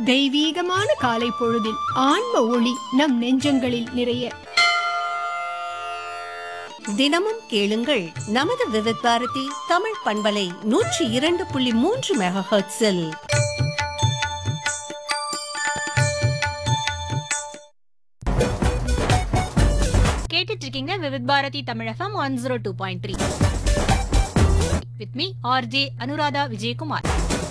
தெய்வீகமான காலை பொழுதில் ஆன்ம ஒளி நம் நெஞ்சங்களில் நிறைய தினமும் கேளுங்கள் நமது விவித் பாரதி தமிழ் பண்பலை நூற்றி இரண்டு புள்ளி மூன்று மெகா ஹெர்ட்ஸில் கேட்டுட்டு இருக்கீங்க Vividh Bharati Tamilagam one zero two point three with me R J Anuradha Vijayakumar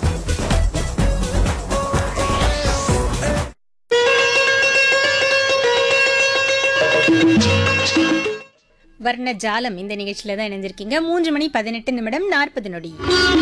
வர்ண ஜாலம் இந்த நிகழ்ச்சியில தான் இணைஞ்சிருக்கீங்க மூன்று மணி பதினெட்டு நிமிடம் நாற்பது நொடி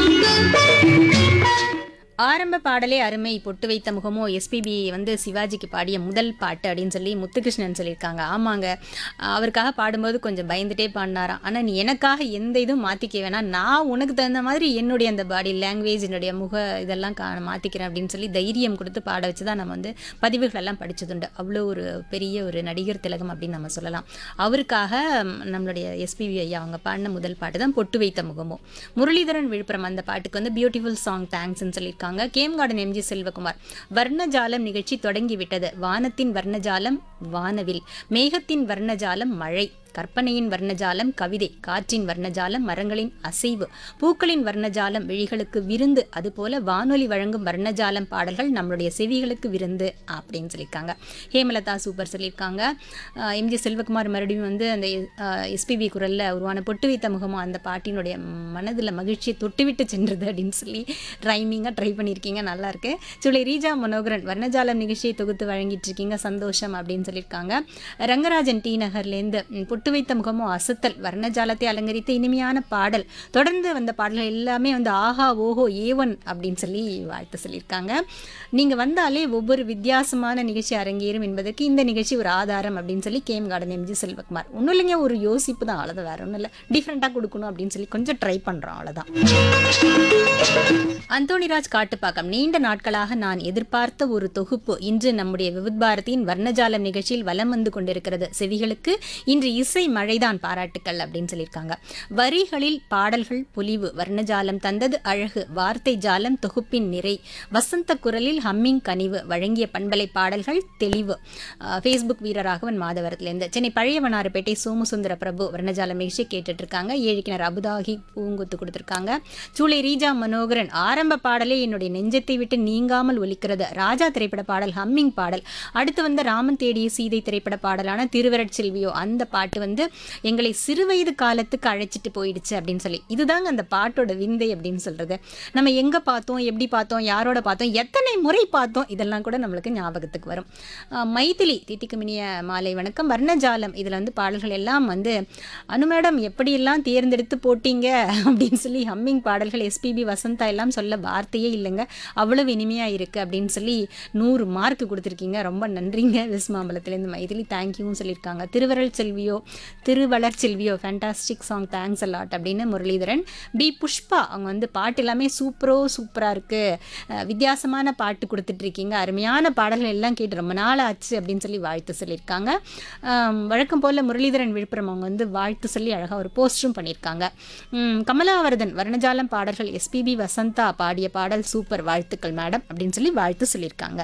ஆரம்ப பாடலே அருமை பொட்டு வைத்த முகமோ எஸ்பிபி வந்து சிவாஜிக்கு பாடிய முதல் பாட்டு அப்படின்னு சொல்லி முத்துகிருஷ்ணன் சொல்லியிருக்காங்க ஆமாங்க அவருக்காக பாடும்போது கொஞ்சம் பயந்துட்டே பாடினாராம் ஆனால் நீ எனக்காக எந்த இதுவும் மாற்றிக்க வேணாம் நான் உனக்கு தகுந்த மாதிரி என்னுடைய அந்த பாடி லாங்குவேஜ் என்னுடைய முக இதெல்லாம் கா மாற்றிக்கிறேன் அப்படின்னு சொல்லி தைரியம் கொடுத்து பாட வச்சு தான் நம்ம வந்து பதிவுகளெல்லாம் படிச்சதுண்டு அவ்வளோ ஒரு பெரிய ஒரு நடிகர் திலகம் அப்படின்னு நம்ம சொல்லலாம் அவருக்காக ம், நம்மளுடைய எஸ்பிபி ஐயா அவங்க பாடின முதல் பாட்டு தான் பொட்டு வைத்த முகமோ முரளிதரன் விழுப்புரம் அந்த பாட்டுக்கு வந்து பியூட்டிஃபுல் சாங் தேங்க்ஸ்னு சொல்லியிருக்காங்க கேம் கார்டன் எம்ஜி செல்வகுமார் வர்ணஜாலம் நிகழ்ச்சி தொடங்கிவிட்டது வானத்தின் வர்ணஜாலம் வானவில் மேகத்தின் வர்ணஜாலம் மழை கற்பனையின் வர்ணஜாலம் கவிதை காற்றின் வர்ணஜாலம் மரங்களின் அசைவு பூக்களின் வர்ணஜாலம் விழிகளுக்கு விருந்து அதுபோல வானொலி வழங்கும் வர்ணஜாலம் பாடல்கள் நம்மளுடைய செவிகளுக்கு விருந்து அப்படின்னு சொல்லியிருக்காங்க ஹேமலதா சூப்பர் சொல்லியிருக்காங்க ஆஹ் எம்ஜி செல்வகுமார் மறுபடியும் வந்து அந்த எஸ்பிபி குரலில் உருவான பொட்டு வைத்த முகமும் அந்த பாட்டினுடைய மனதில் மகிழ்ச்சியை தொட்டுவிட்டு சென்றது அப்படின்னு சொல்லி ரைமிங்காக ட்ரை பண்ணியிருக்கீங்க நல்லா இருக்கு சுளை ரீஜா மனோகரன் வர்ணஜாலம் நிகழ்ச்சியை தொகுத்து வழங்கிட்டு இருக்கீங்க சந்தோஷம் அப்படின்னு சொல்லியிருக்காங்க ரங்கராஜன் டி நகர்லேருந்து ம், பொட்டு வைத்த முகமும் அசத்தல் வர்ணஜாலத்தை அலங்கரித்த இனிமையான பாடல் தொடர்ந்து வந்த பாடல்கள் எல்லாமே வந்து ஆஹா ஓஹோ ஏவன் அப்படின்னு சொல்லி வாழ்த்து சொல்லியிருக்காங்க நீங்கள் வந்தாலே ஒவ்வொரு வித்தியாசமான நிகழ்ச்சி அரங்கேறும் என்பதற்கு இந்த நிகழ்ச்சி ஒரு ஆதாரம் அப்படின்னு சொல்லி கேம் கார்டன் எம்ஜி செல்வகுமார் ஒன்றும் இல்லைங்க ஒரு யோசிப்பு தான் அவ்வளோதான் வேற ஒன்றும் இல்லை டிஃப்ரெண்ட்டாக கொடுக்கணும் அப்படின்னு சொல்லி கொஞ்சம் ட்ரை பண்ணுறோம் அவ்வளோதான் அந்தோணிராஜ் காட்டுப்பாக்கம் நீண்ட நாட்களாக நான் எதிர்பார்த்த ஒரு தொகுப்பு இன்று நம்முடைய விவித் பாரதியின் வர்ணஜாலம் நிகழ்ச்சியில் வலம் வந்து கொண்டிருக்கிறது செவிகளுக்கு இன்று இசை மழைதான் பாராட்டுக்கள் அப்படின்னு சொல்லியிருக்காங்க வரிகளில் பாடல்கள் பொலிவு வர்ணஜாலம் தந்தது அழகு வார்த்தை ஜாலம் தொகுப்பின் நிறை வசந்த குரலில் ஹம்மிங் கனிவு வழங்கிய பண்பலை பாடல்கள் தெளிவு ஃபேஸ்புக் வீரராகவன் மாதவரத்திலிருந்து சென்னை பழையவனாறுபேட்டை சோமசுந்தர பிரபு வர்ணஜாலம் நிகழ்ச்சி கேட்டுட்டு இருக்காங்க ஏழிக்கிணர் அபுதாகி பூங்குத்து கொடுத்துருக்காங்க சூளை ரீஜா மனோகரன் ஆரம்ப பாடலே என்னுடைய நெஞ்சத்தை விட்டு நீங்காமல் ஒலிக்கிறது ராஜா திரைப்பட பாடல் ஹம்மிங் பாடல் அடுத்து வந்து ராமன் தேடிய சீதை திரைப்பட பாடலான திருவரட் செல்வியோ அந்த பாட்டு வந்து எங்களை சிறுவயது காலத்துக்கு அழைச்சிட்டு போயிடுச்சு அப்படின்னு சொல்லி இதுதாங்க அந்த பாட்டோட விந்தை அப்படின்னு சொல்றது நம்ம எங்க பார்த்தோம் எப்படி பார்த்தோம் யாரோட பார்த்தோம் எத்தனை முறை பார்த்தோம் இதெல்லாம் கூட நம்மளுக்கு ஞாபகத்துக்கு வரும் ஆஹ் மைதிலி தித்திக்குமினிய மாலை வணக்கம் வர்ணஜாலம் இதில் வந்து பாடல்கள் எல்லாம் வந்து அனு மேடம் எப்படியெல்லாம் தேர்ந்தெடுத்து போட்டீங்க அப்படின்னு சொல்லி ஹம்மிங் பாடல்கள் எஸ்பிபி வசந்தா எல்லாம் சொல்ல வார்த்தையே இல்லைங்க அவ்வளவு இனிமையாக இருக்குது அப்படின்னு சொல்லி நூறு மார்க் கொடுத்துருக்கீங்க ரொம்ப நன்றிங்க விஸ்மாம்பலத்துலேருந்து மைதிலி தேங்க்யூவும் சொல்லியிருக்காங்க திருவரல் செல்வியோ திருவளர் செல்வியோ ஃபேண்டாஸ்டிக் சாங் தேங்க்ஸ் அலாட் அப்படின்னு முரளிதரன் பி புஷ்பா அவங்க வந்து பாட்டு எல்லாமே சூப்பரோ சூப்பராக இருக்குது வித்தியாசமான பாட்டு கொடுத்துட்ருக்கீங்க அருமையான பாடல்கள் எல்லாம் கேட்டு ரொம்ப நாள் ஆச்சு அப்படின்னு சொல்லி வாழ்த்து சொல்லியிருக்காங்க ஆம், வழக்கம் போல் முரளிதரன் விழுப்புரம் அவங்க வந்து வாழ்த்து சொல்லி அழகாக ஒரு போஸ்டரும் பண்ணியிருக்காங்க ம், கமலாவரதன் வர்ணஜாலம் பாடல்கள் எஸ்பிபி வசந்தா பாடிய பாடல் சூப்பர் வாழ்த்துக்கள் மேடம் அப்படின்னு சொல்லி வாழ்த்து சொல்லியிருக்காங்க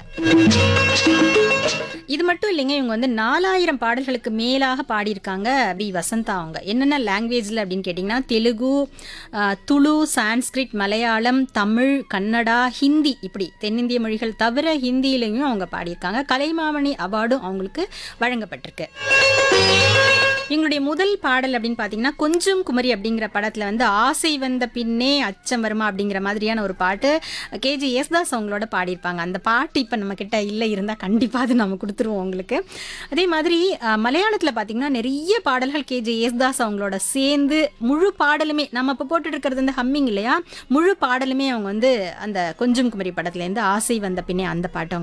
இது மட்டும் இல்லைங்க இவங்க வந்து நாலாயிரம் பாடல்களுக்கு மேலாக பாடியிருக்காங்க பி வசந்தா அவங்க என்னென்ன லாங்குவேஜில் அப்படின்னு கேட்டிங்கன்னா தெலுங்கு ஆ, துளு சான்ஸ்கிரிட் மலையாளம் தமிழ் கன்னடா ஹிந்தி இப்படி தென்னிந்திய மொழிகள் தவிர ஹிந்தியிலையும் அவங்க பாடியிருக்காங்க கலைமாமணி அவார்டும் அவங்களுக்கு வழங்கப்பட்டிருக்கு எங்களுடைய முதல் பாடல் அப்படின்னு பார்த்தீங்கன்னா கொஞ்சம் குமரி அப்படிங்கிற படத்தில் வந்து ஆசை வந்த பின்னே அச்சம் வருமா அப்படிங்கிற மாதிரியான ஒரு பாட்டு கேஜி யேசுதாஸ் அவங்களோட பாடியிருப்பாங்க அந்த பாட்டு இப்போ நம்ம கிட்ட இல்லை இருந்தால் கண்டிப்பாக அது நம்ம கொடுத்துருவோம் உங்களுக்கு அதே மாதிரி மலையாளத்தில் பார்த்தீங்கன்னா நிறைய பாடல்கள் கேஜி யேசுதாஸ் அவங்களோட சேர்ந்து முழு பாடலுமே நம்ம இப்போ போட்டுட்டு இருக்கிறது வந்து ஹம்மிங் இல்லையா முழு பாடலுமே அவங்க வந்து அந்த கொஞ்சம் குமரி படத்துலேருந்து ஆசை வந்த பின்னே அந்த பாட்டு அவங்க